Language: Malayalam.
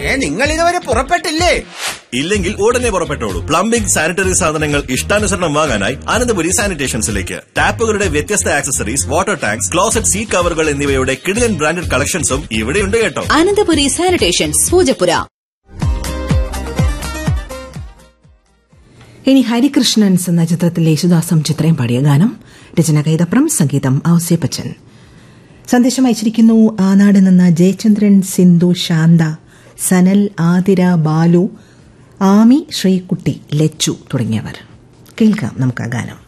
ഏ നിങ്ങൾ ഇതുവരെ പുറപ്പെട്ടില്ലേ ഇല്ലെങ്കിൽ ഉടനെ പുറപ്പെട്ടോളൂ പ്ലംബിംഗ് സാനിറ്ററി സാധനങ്ങൾ ഇഷ്ടാനുസരണം വാങ്ങാനായി അനന്തപുരി സാനിറ്റേഷൻസിലേക്ക് ടാപ്പുകളുടെ വ്യത്യസ്ത accessories water tanks closet seat കവറുകൾ എന്നിവയുടെ കിടിലൻ ബ്രാൻഡഡ് കളക്ഷൻസും ഇവിടെയുണ്ട് കേട്ടോ അനന്തപുരി സാനിറ്റേഷൻസ് പൂജപ്പുര ഇനി ഹരികൃഷ്ണൻസ് എന്ന ചിത്രത്തിൽ യേശുദാസും ചിത്രയും പാടിയ ഗാനം രചന കൈതപ്രം സംഗീതം ഔസേപ്പച്ചൻ സന്ദേശം അയച്ചിരിക്കുന്നു ആനാട് നിന്ന് ജയചന്ദ്രൻ സിന്ധു ശാന്ത സനൽ ആതിര ബാലു ആമി ശ്രീകുട്ടി ലച്ചു തുടങ്ങിയവർ കേൾക്കാം നമുക്ക് ആ ഗാനം